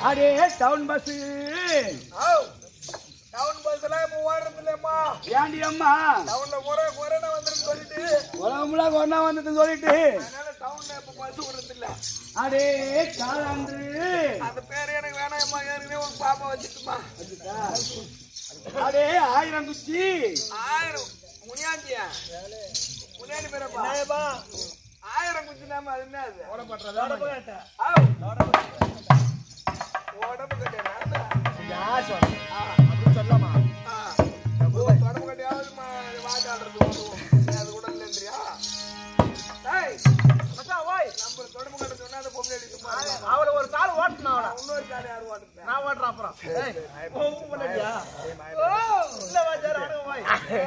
அடே town bus town பஸ்ல மூவாயிரம் இல்லையம்மா ஏண்டி அம்மா டவுன்ல முறை கொரோனா வந்துருன்னு சொல்லிட்டு உலகம்ல கொண்டா வந்ததுன்னு சொல்லிட்டு அதனால டவுன்ல இப்ப பஸ் விடுறது இல்ல அடே காலாண்டு அந்த பேரு எனக்கு வேணாம்மா ஏற்கனவே ஒரு பாப்பா வச்சுட்டுமா அடே ஆயிரம் குச்சி ஆயிரம் முனியாண்டியா முனியாண்டி பேரப்பா ஆயிரம் குச்சி நாம அது என்ன அது ஆவ். உடம்பு கட்டியா உடம்பு கட்டியாவது வாஜாடுறது வருவோம் அது கூட இல்லைன்றியா டேய் மச்சான் ஓய் நம்ம தொடம்பு கட்ட சொன்னா அந்த பொம்பளை அடி சும்மா இருப்பாங்க. அவளை ஒரு கால் ஓட்டணும் அவளை இன்னொரு காலை யார் ஓட்டுறேன் நான் ஓட்டுறேன் அப்புறம் ஏய், ஓ, உன் பொண்டாட்டியா? ஓ, இல்ல வாத்தியார், அடங்க போய்.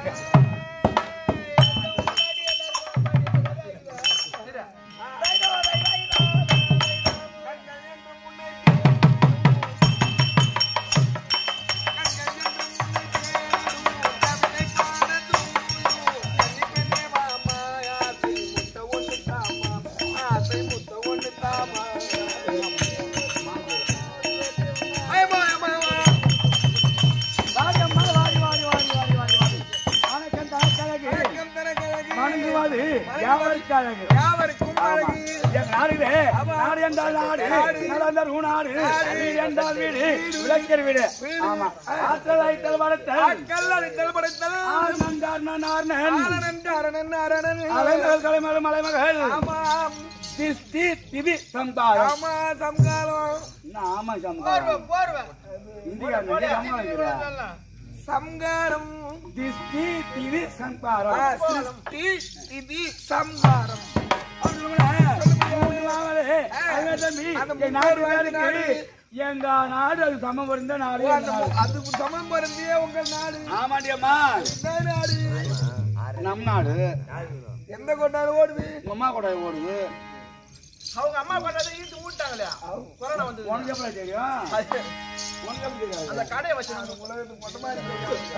வாடி அம்மா வாடி வாடி வாடி வாடி வாடி வாடி வணக்கம் தாய்க்கழகு மணந்து வாடு வியாபாரிக்காரங்க ஆமா. என் நாடுதே, நாடு என்றால் நாடு, நடந்தால் ஊநாடு, வீடு என்றால் வீடு, விளக்கர் வீடு. ஆமா. ஆற்றல் ஐத்தல் வளர்த்தல், ஆறு மந்தார் நான் ஆர்னன், அலைமகள் கலைமகள் மலைமகள், திஸ்தி திதி சம்தாரம். ஆமா சம்காரம் என்ன ஆமா சம்தாரம்? இந்தியா நிறைய சம்தாரம் இருக்குதா? சம்காரம் திஸ்தி திதி சம்தாரம். சிருஷ்டி திதி சம்காரம் மூணு வாங்கலே, அதுவே தம்பி, என் நாடு வேலைக்கு எங்க நாடு அது சமம் இருந்த நாடு எங்க நாடு. அதுக்கு சமம் பொருந்திய உங்கள் நாடு ஆமாண்டி அம்மா என்ன நாடு நம் நாடு எந்த கொண்டாடு ஓடுது உங்க அம்மா கூட ஓடுது அவங்க அம்மா கொண்டாந்து ஈட்டு மூட்டாங்களே கொரோனா வந்தது உனக்கு எப்படி தெரியும் உனக்கு எப்படி தெரியாது அந்த கடையை வச்சு உலகத்துக்கு மொத்தமா இருக்கு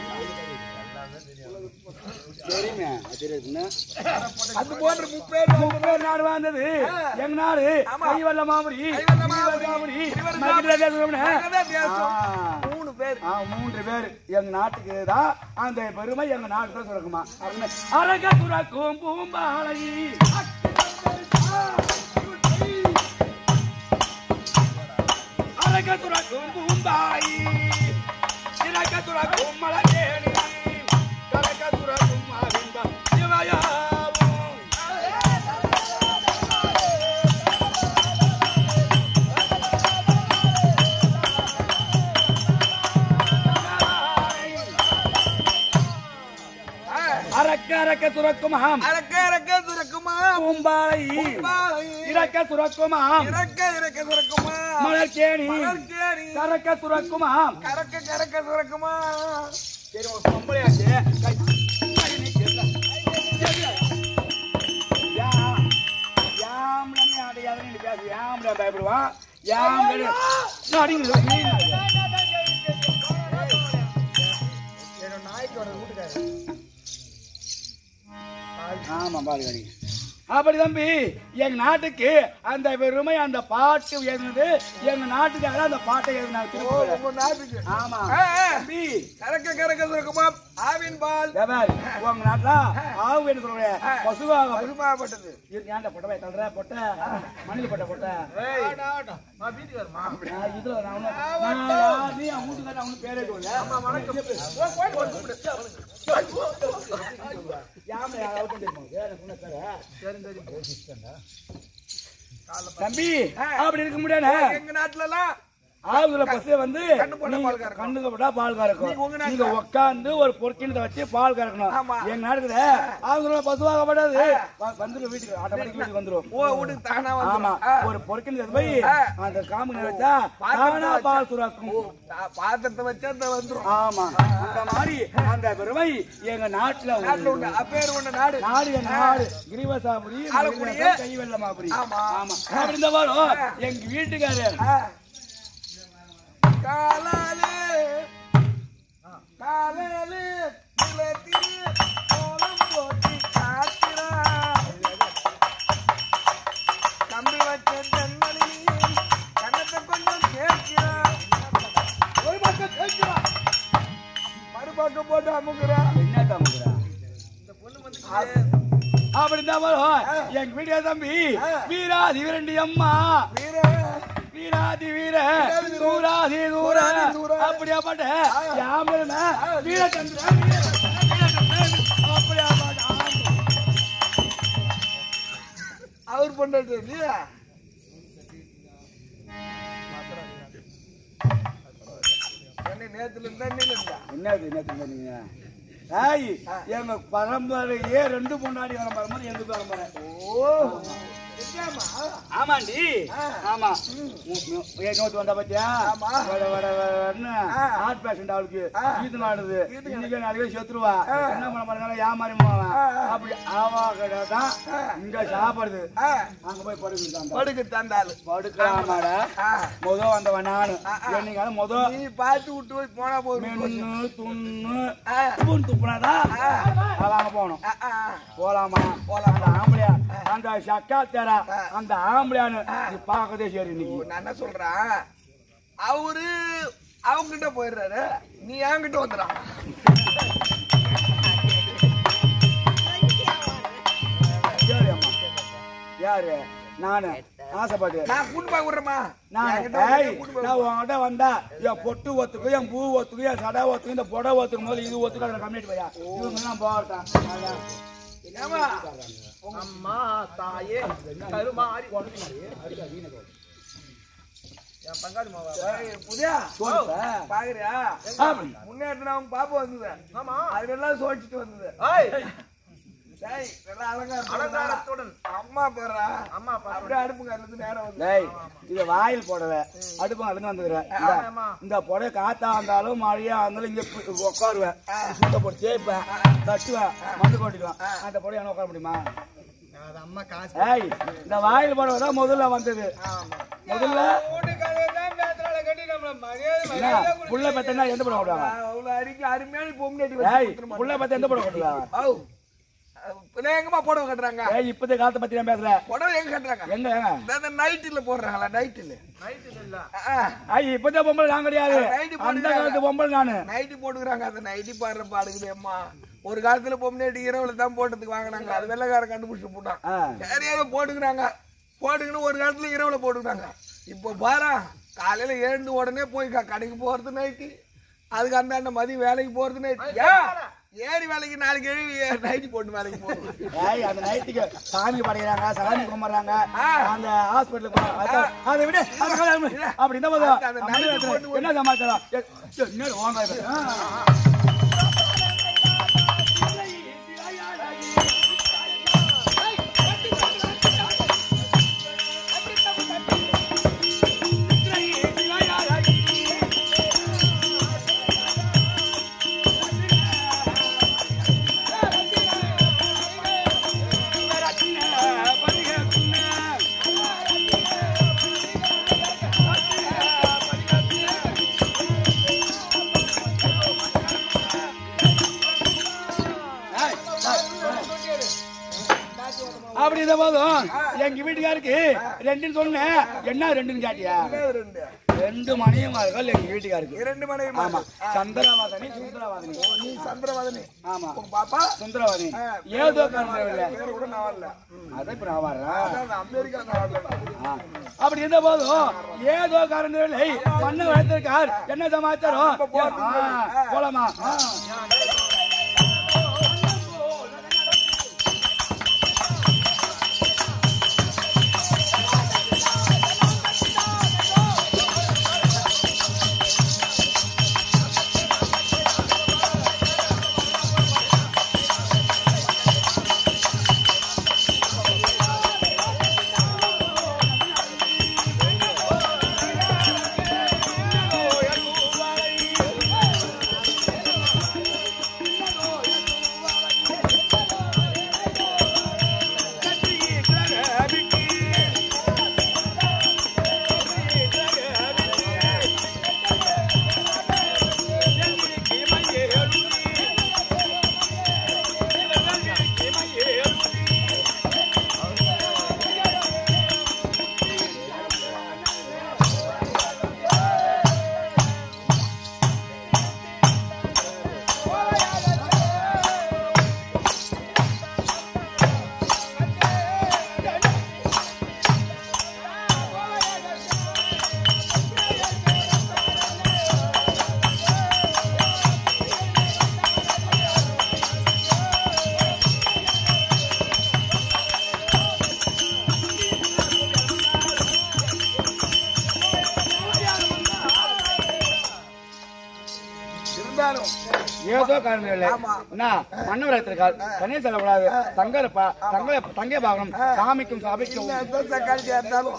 தெரியுமே அது தெரியாதுன்னு அது போன்ற முப்பேர் முப்பேர் நாடு வாழ்ந்தது எங்க நாடு கைவல்ல மாமுடி கைவல்ல கைவல்ல மாமுடி, மாமுடி இருவர் மகிழ்ச்சியா பேசுறோம்னு. மகிழ்ச்சியா பேசுறோம். ஆ. மூணு பேர் ஆ, மூன்று பேர் எங்க நாட்டுக்கு தான் அந்த பெருமை எங்க நாட்டுல சுரக்குமா அரக சுரக்கும் பூம்பாலை அரக சுரக்கும் பூம்பாய் இறக்க சுரக்கும் மலர்கேணி கரக சுரக்கும் மாவின்ப சிவயாவும் அரக்க அரக்க சுரக்குமாம் அரக்க அரக்க சுரக்குமா பூம்பாலை பாலை. இறக்க சுரக்குமாம் இறக்க இறக்க சுரக்குமா மலர்கேணி மலர்கேணி. கரக்க சுரக்குமாம் கறக்க கறக்க சுரக்குமா சரி ஒரு பொம்பளையாச்சு கை கை நீட்டுல. யா- யாம்லன்னு யாரு யாரு நீ பேசு. யாம்ல பயப்படுவான். யாம்லன்னு- நான் அடிக்கிறேன். நீ ஆமா பாரு அடி அப்படி தம்பி எங்க நாட்டுக்கு அந்த பெருமை அந்த பாட்டு எழுதுனது எங்க நாட்டுக்காக அந்த பாட்டை எழுதினாங்க திருப்பூர்ல. உங்க நாட்டுக்கு ஆமா ஆ, ஆ. தம்பி கறக்க கறக்க சுரக்குமா ஆவின் பால் தேவர், உங்க நாட்டுல ஆவு என்ன சொல்றேன் பசுவாக பசுமாப்பட்டது ஏன்டா பொட்டை போய் தள்ளுற பொட்டை மணில பொட்டை பொட்டை வீட்டுக்கு வருமா நான் இதுல நான் ஒண்ணும் நான் யார் நீ அவன் வீட்டுக்காரன் அவனுக்கு பேரே சொல்லல யாம யாராவது தெரியுமா வேற சொன்ன பேர தம்பி அப்படி இருக்க முடியாது எங்க நாட்டுல எல்லாம் ஆவுல பசு வந்து கண்ணு போட்டா நீங்க பால் கறக்கும். கண்ணுக்கு போட்டா பால் நீங்க கறக்கும் உங்க நாட்டுல- நீங்க உட்கார்ந்து ஒரு பொற்கிணத்தை வச்சு பால் கறக்கணும் ஆமா. எங்க நாடுக்குது ஆவுல பசுவாகப்படாது வந்துடும் வீட்டுக்கு ஆட்டோமேட்டிக் வீட்டுக்கு வந்துரும் ஓ வீட்டுக்கு தானா ஆமா வந்து ஒரு பொறுக்கினது போய் ஆ. அந்த காம்பு வச்சா தானா பால் சுராக்கும் பாத்திரத்தை வச்சு அந்த வந்துரும் ஆமா அந்த மாதிரி அந்த பெருமை எங்க நாட்டுல நாட்டுல உண்டு. உண்டு அப்பேர் உண்ட நாடு நாடு என் நாடு கிரிவசாபுரி ஆலக்குடியே. கைவெள்ளமாபுரி ஆமா. ஆமா அப்படி இந்த வரும் எங்க வீட்டுக்காரு ஆ. காலாலே காலாலே நிலத்தில் கோலம் போட்டு காக்கிறா கம்பி வச்ச தென்மணி கண்ணத்தை கொஞ்சம் கேட்டு அப்படி இருந்தாலும் எங்க வீடியோ தம்பி வீராதி விரண்டி அம்மா வீர வீராதி வீர சூராதி தூர அப்படியாப்பட்ட யாமரன வீரச்சந்திர வீரச்சந்திரன் அப்படியாப்பட்ட ஆம்பு. அவர் பொண்டாட்டி இல்லையா தண்ணி நேத்துல இருந்தா நீல இருந்தா என்னது என்ன சொன்னீங்க ஏய் எங்க பரம்பரையே ரெண்டு பொண்டாடி வர பரம்பரை எங்க பரம்பரை ஓ நிஜமா ஆமாண்டி ஆ. ஆமா ஏகமத்து வந்தா பாத்தியா ஆமா. வட வட வடன்னு ஆ. ஹார்ட் பேஷண்ட் அவளுக்கு ஆ. ஈத்து நாடுது ஈத்து இன்னைக்கு நாளைக்கு செத்துருவா ஆ. என்ன பண்ண பாருங்க ஏமாறி போவான் ஆ, ஆ. அப்படி ஆவா கடை தான் ஆ. இங்க சாப்பிடுது ஆ, அங்க போய் படுக்குது படுக்கு தந்தாளு படுக்கலாமாட ஆ, முத வந்தவன் நானு ஆ, ஆ. என்னைக்கு முத நீ பார்த்து விட்டு போய் போனா போதும் மென்னு துண்ணு ஆ, துப்புன்னு துப்புனாதான் ஆ. அவன் அங்க போகணும் ஆ, ஆ, போலாமா போலாம். அந்த ஆம்பளையா அந்த சக்கா தேரா ஆ. அந்த ஆம்பளையானு நீ பார்க்கதே சரி ஓ, இன்னைக்கு நான் என்ன சொல்றேன் அவரு அவங்கிட்ட போயிடுறாரு நீ என்கிட்ட வந்துடுறான் சரி அம்மா யாரு நானு ஆசைப்பட்டு நான் கூட்டு போய் விடுறேமா நான் என்கிட்ட ஏய் வந்து கூட்டு போய் நான் உன்கிட்ட வந்தா என் பொட்டு ஒத்துக்கும் என் பூ ஒத்துக்கும் என் சடை ஒத்துக்கும் இந்த புடவை ஒத்துக்கும் போது இது ஒத்துக்கும் அதில் கம்மிட்டு போயா இவங்க நான் போகட்டான் ஏமா அம்மா தாயே கருமாறி என் பங்காளி மாவா புதியா சொல்லுப்ப. பாக்குறியா ஆமா. முன்னேற்ற அவங்க பாப்பா வந்தது ஆமா அதெல்லாம் சோடிச்சுட்டு வந்தது ஏய் டேய் நல்லா அலங்காரம் அலங்காரத்துடன் அம்மா பேரா அம்மா பாரு அப்படியே அடுப்புங்க இருந்து நேரம் வந்து டேய் இது வாயில் போடல அடுப்பு நடந்து வந்துடுறேன் இந்த- ஆமா. இந்த புடவை காத்தா வந்தாலும் மழையா இருந்தாலும் இங்க பு- உட்காருவேன் சுத்த போட்டு தேய்ப்பேன் தட்டுவேன் மந்து கொட்டிடுவேன் அந்த புடவை என்ன உட்கார முடியுமா அது அம்மா காசு ஏய் இந்த வாயில் புடவை தான் முதல்ல வந்தது முதல்ல என்ன புள்ள பத்தனா எந்த புடவை கொட்டுவாங்க அவ்வளவு அரிக்கு அருமையான பொம்னாட்டி ஏய் வச்சு புள்ள பத்த எந்த புடவை கொட்டுவாங்க ஆவ். பின்ன எங்கம்மா புடவை கட்டுறாங்க ஏய் இப்போதைய காலத்தை பத்தி நான் பேசல புடவை எங்க கட்டுறாங்க எங்க ஏங்க இந்த நைட்டில போடுறாங்களா நைட்டில நைட்டு இல்ல ஐய் இப்போதைய பொம்பளை நான் கிடையாது நைட்டி அந்த காலத்து பொம்பளை நானு நைட்டி போட்டுக்கிறாங்க அந்த நைட்டி பாடுற பாடுக்குது அம்மா ஒரு காலத்துல பொம்னாட்டி இரவுல தான் போட்டதுக்கு வாங்கினாங்க அது வெள்ளக்கார கண்டுபிடிச்சு போட்டான் ஆ. சரியாக போட்டுக்கிறாங்க போட்டுக்கின்னு ஒரு காலத்துல இரவுல போட்டுக்கிறாங்க இப்போ பாரா காலையில எழுந்து உடனே போய் க- கடைக்கு போறது நைட்டு அதுக்கு அந்த அந்த மதியம் வேலைக்கு போறது நைட்டு ஏன் ஏறி வேலைக்கு நாளைக்கு எழுதி நைட்டி போட்டு வேலைக்கு போகணும் ஏய் அந்த நைட்டுக்கு சாமி படைக்கிறாங்க சாமி கும்பிடுறாங்க ஆ. அந்த ஹாஸ்பிட்டலுக்கு போறாங்க அதான், அதை விட அது கல்யாணம் பண்ணு. அப்படி இந்த போது அந்த நைட்டு போட்டு என்ன சமாச்சாரம் ஏய், ஏய், என்னது வாங்க இது? ஆ. ஏய், ஏய், ஏய். அப்படி இருந்த போதும் எங்க வீட்டுக்காருக்கு ரெண்டுன்னு சொன்னேன் என்ன ரெண்டுன்னு கேட்டியா என்னது ரெண்டு ரெண்டு மணியமார்கள் எங்க வீட்டுக்காருக்கு இரண்டு மனைவி ஆமா சந்திரவாதனி சுந்தரவாதனி நீ சந்திரவாதனி ஆமா உங்க பாப்பா சுந்தரவாதனி ஏதோ காரணம் இல்ல பேரு கூட நான் வரல அதான் இப்ப நான் வர்றேன் அதான் அமெரிக்கா நான் வரல ஆ. அப்படி இருந்த போதும் ஏதோ காரணம் இல்லை மண்ணு வளர்த்திருக்கார் என்ன சமாச்சாரம் ஆ, போலாமா ஆ. ஏதோ காரணம் இல்லை என்ன மன்னவர் எடுத்திருக்காள் தண்ணீர் செல்லக்கூடாது தங்க இருப்பா தங்க தங்க பாகனம் சாமிக்கும் சபைக்கும் சக்காளி இருந்தாலும்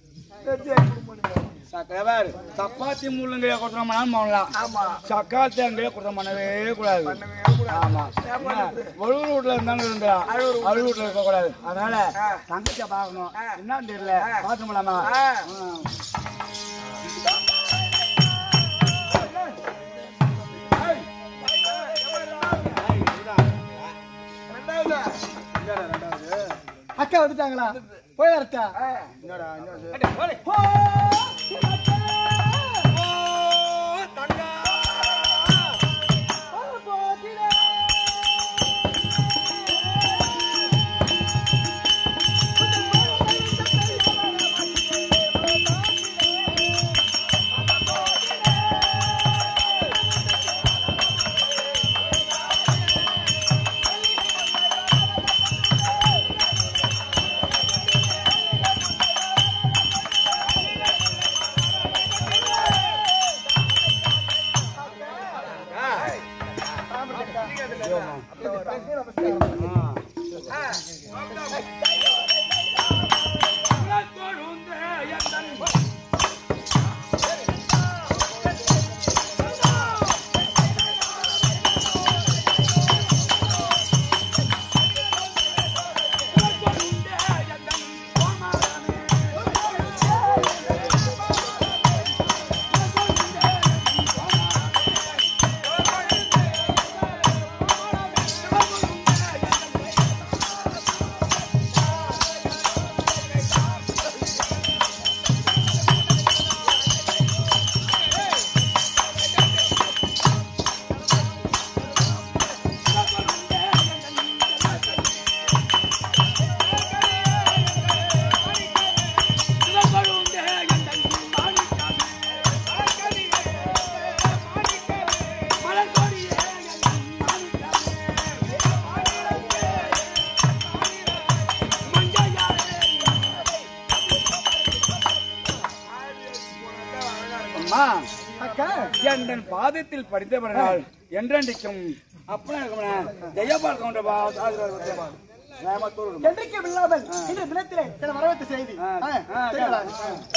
சக்கரவர் சப்பாத்தி முள்ளங்கைய கொடுத்தோம்னாலும் போகலாம் ஆமா சக்காத்தி அங்கேயே கொடுத்த பண்ணவே கூடாது ஆமா ஒழுங்கு வீட்டுல இருந்தாலும் இருந்தா அழுகு வீட்டுல இருக்க கூடாது அதனால தங்கச்சிய பாக்கணும் என்னன்னு தெரியல பார்த்து போலாமா அக்கா வந்துட்டாங்களா போய் வரட்டா அம்மா அக்கா என் பாதத்தில் படித்தவர்கள் என்றென்றைக்கும் அப்பனா இருக்கணும் ஜெயபால் கவுண்டர் நேமத்தோடு என்றைக்கும் இல்லாமல் இந்த தினத்திலே சில வரவேற்று செய்தி ஆ, ஆ, ஆ, செய்யலாம்.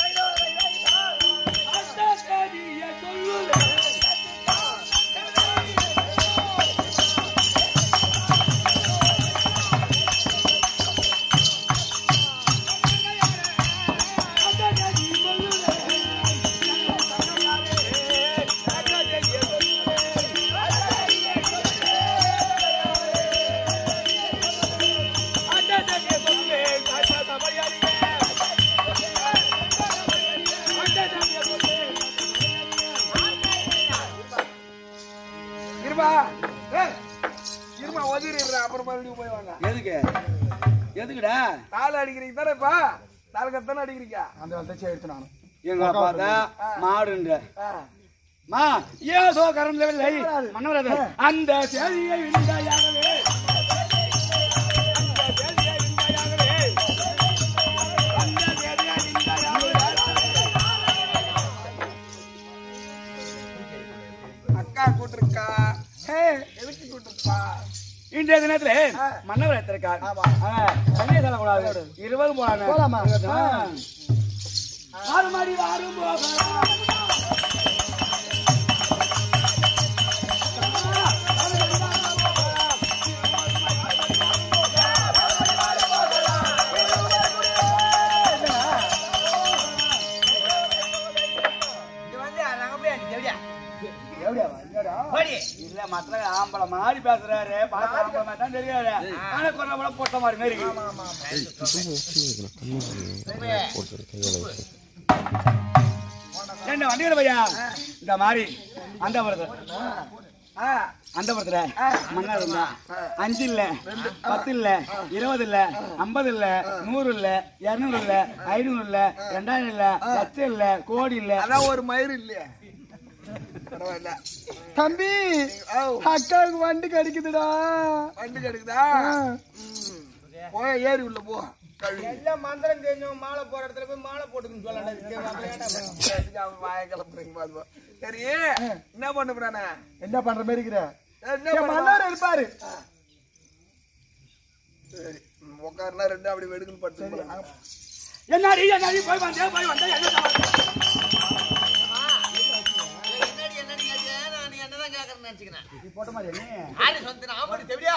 இருமா ஏய், இருமா ஒதுறிடுற அப்புறம் மறுபடியும் போய் வாங்க எதுக்கு எதுக்குடா தாள் அடிக்கிறீங்க தானே இப்ப தாள் கத்தானே அடிக்கிறீங்க அந்த வளர்ச்சி எடுத்து நானும் எங்க பார்த்தா மாடுன்ற ஆ. மா ஏதோ கரந்தவில்லை மன்னவரது அந்த செய்தியை விழுந்தாயாகவே அக்கா கூட்டிருக்கா எதுக்கு கூட்டிருப்பா இன்றைய தினத்துல மன்னவர் எடுத்திருக்கார் தண்ணீர் செல்லக்கூடாது இருபது போலான போலாமா? ஆறு மாடி ஆறும் போகலாம் இல்ல மற்ற ஆம்பளை மாதிரி பேசுறாரு பார்த்து ஆம்பளை மாதிரி தான் தெரியாது ஆனா கொஞ்சம் கூட பொட்ட மாதிரி மாதிரி இருக்கு ரெண்டு வண்டிகள் பையா இந்த மாதிரி அந்த வருது அந்த படத்துல மன்னர் இருந்தா அஞ்சு இல்ல பத்து இல்ல இருபது இல்ல ஐம்பது இல்ல நூறு இல்ல இருநூறு இல்ல ஐநூறு இல்ல ரெண்டாயிரம் இல்ல லட்சம் இல்ல கோடி இல்ல அதான் ஒரு மயிறு இல்லையா பரவாயில்ல தம்பி ஓ, அக்காவுக்கு வண்டி கிடைக்குதுடா வண்டி கிடைக்குதா ம். போய் ஏறி உள்ள போ கழுவி. எல்லாம் மந்திரம் தெரிஞ்சவங்க மாலை போற இடத்துல போய் மாலை போட்டுக்கணும் சொல்லலாம் அவன் வாயை கிளப்புறீங்க பாத்துப்பா. சரி என்ன பண்ண போறானே என்ன பண்ற மாதிரி இருக்கிற என்ன என் பண்ணுவா? மன்னார் இருப்பாரு சரி ம், உட்காருனா ரெண்டு அப்படி வெடுக்குன்னு படுத்து என்னடி என்னடி போய் வந்தேன் போய் வந்தேன் என்ன என்னடி என்னடி கேட்டியா? நான் என்னதான் கேட்கறேன்னு நினைச்சுக்கிறேன். நீ போட்ட மாதிரி நீ ஆடி சொந்தம் ஆமாடி தெரியா?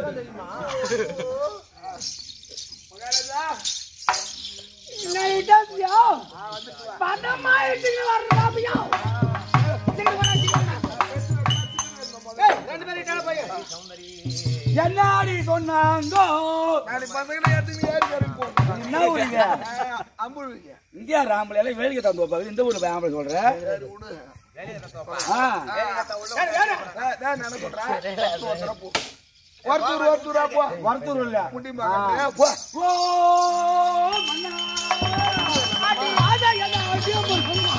மகாராஜா என்னடி சொன்னாங்கோ நாளை பசங்களை ஏத்துக்கு ஏறி ஏறி போ என்ன ஊருங்க அம்புழுவிங்க இந்தியா ராம்பல எல்லாம் வேடிக்கை தந்து வைப்பாங்க இந்த ஊர்ல போய் ஆம்பளை சொல்ற சரி விடு ஆ. நான் சொல்றேன் ஒருத்தூர் ஒருத்தூரா போ வரத்தூர் இல்ல முட்டி மகன் போ ஓ மன்னா அடி ராஜா என்ன அடியும் சொல்லுமா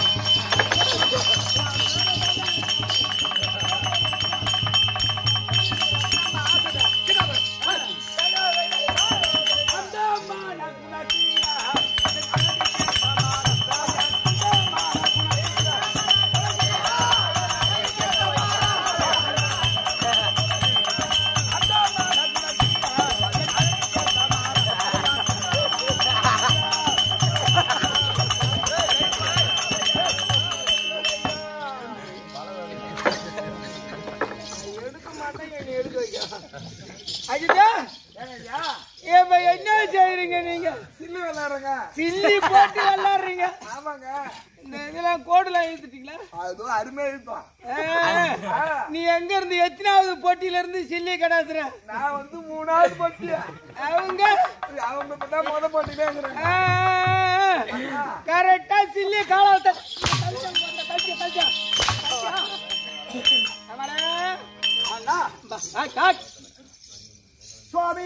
அஜிதா ஏப்பா என்ன செய்றீங்க நீங்க சில்லு விளையாடுறங்க சில்லி போட்டு விளாடுறீங்க ஆமாங்க இந்த இதெல்லாம் கோடுலாம் எழுத்துட்டீங்களா அது அருமை எழுத்தோம் நீ எங்க இருந்து எத்தனாவது போட்டியில இருந்து சில்லி கடாத்துற நான் வந்து மூணாவது பட்டி அவங்க அவங்க இப்பதான் முத போட்டிலே இருக்கிறேன் கரெக்டா சில்லி காலாத்த சுவாமி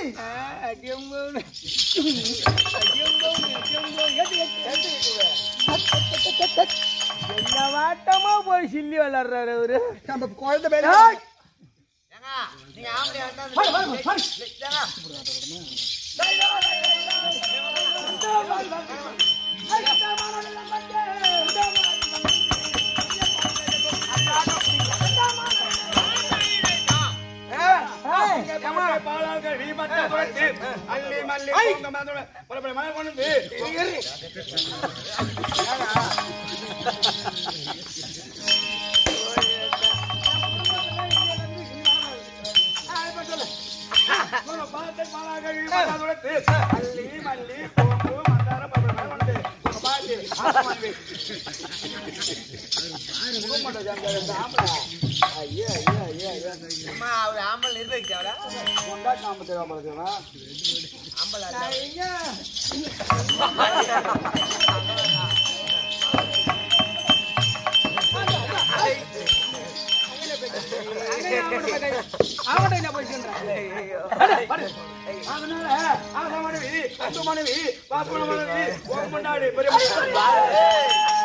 என்ன வாட்டமா போய் சில்லி விளாடுறாரு அவரு நம்ம குழந்தை பேரு ஏங்க, நீங்க ஆம்பளையா இருந்தா அந்த- ஏங்க, பாலார்கள் வீமத்தை துடைத்து அள்ளி மல்லி பூங்க மதுரை பல பல மலர் கொண்டு வந்து பாலத்தை பாலார்கள் வீமத்தை துடைத்து அள்ளி மல்லி பூங்கு மந்தாரம் பல பல மலர் கொண்டு வந்து உங்க பாட்டி ஆசமானவி. முகமது ஜான்கார் இந்த ஆம்பளை. ஐயா, ஐயா, ஐயா, ஐயா. அம்மா, அவரு ஆம்பளை நிர்வகிச்சாவளா? கொண்டாட்டி நாம தேவைப்படுதுங்களா? ஆம்பளை அவன்கிட்ட என்ன போய் சொல்றேன் அதனால ஆசை மனைவி, அன்பு மனைவி, பாசமான மனைவி, உன் முன்னாடி பெரிய மனுஷன்.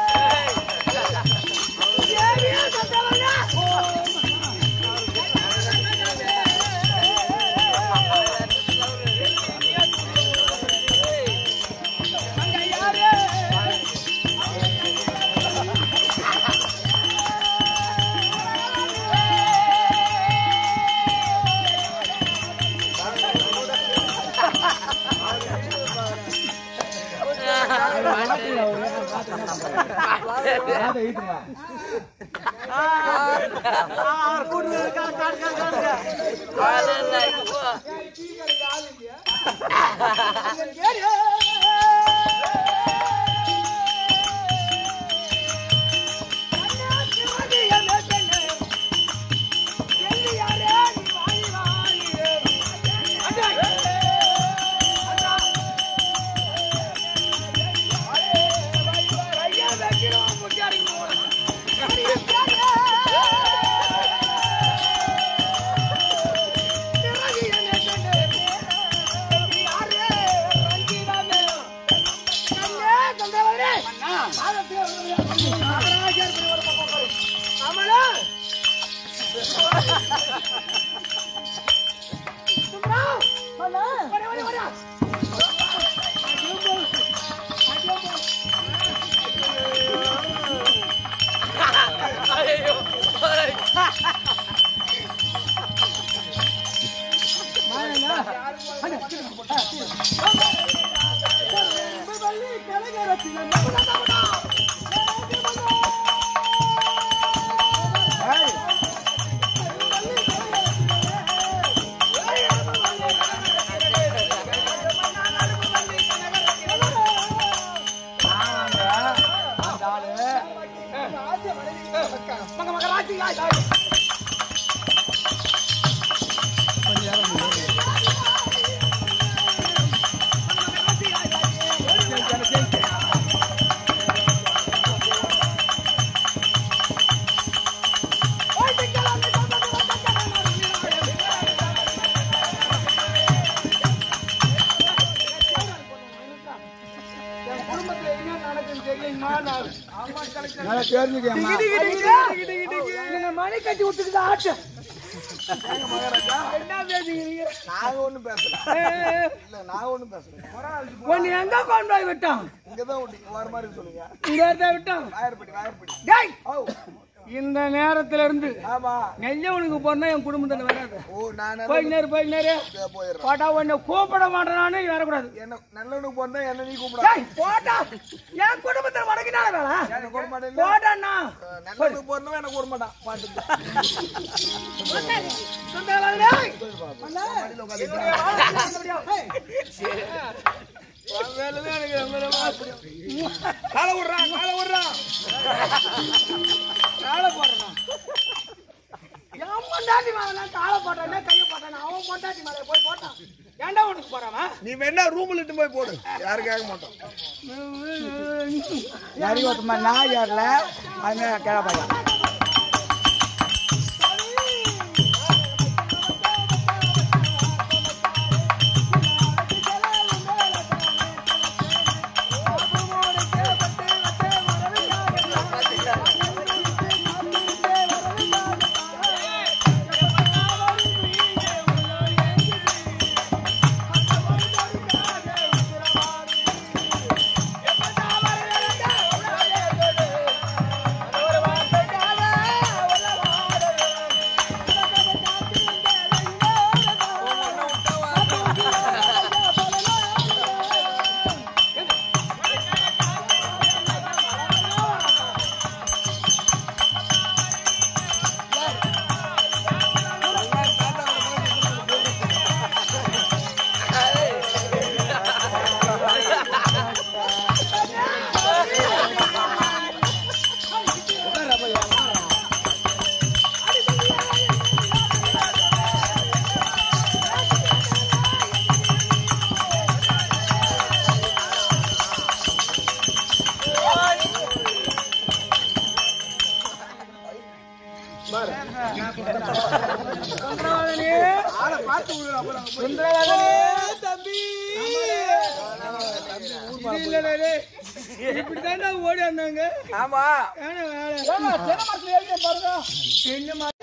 நல்லா தெரிஞ்சுக்கேம்மா. மணி கட்டி விட்டுக்குது ஆட்டு நாங்க ஒண்ணும் பேசல இல்ல நான் ஒண்ணும் பேசல ஒன்னு எங்க கொண்டு போய் விட்டான் இங்கதான் விட்டீங்க வர மாதிரி சொல்லுங்க இங்க இருந்தா விட்டான் வாயர்படி வாயர்படி டேய் ஓ இந்த நேரத்துல இருந்து ஆமா நெல்லவனுக்கு போனா என் குடும்பத்துல வராது ஓ நான் போய் நேரு போய் நேரு போயிடுறேன் போட்டா உன்னை கூப்பிட மாட்டேனானு வரக்கூடாது என்ன நல்லவனுக்கு போறதா என்ன நீ கூப்பிட டேய் போட்டா என் குடும்பத்துல வடக்கினால வேலை எனக்கு கூப்பிட மாட்டேன் போட்டாண்ணா நல்லவனுக்கு போறதா எனக்கு கூப்பிட மாட்டான் பாட்டு காலை விடுறான் காலை விடுறான் காலை போடுறான் என் பொண்டாட்டி மேல காலை போட்டானே கையை போட்டானே அவன் பொண்டாட்டி மேல போய் போட்டான் ஏன்டா உனக்கு போறான் நீ வேணா ரூம்ல இட்டு போய் போடு யாரும் கேட்க மாட்டோம் நரி ஒருத்தமா நாய் ஏறல அது கிளப்பாங்க இப்படிதான்டா ஓடி வந்தாங்க ஆமா ஏன்னா வேலை.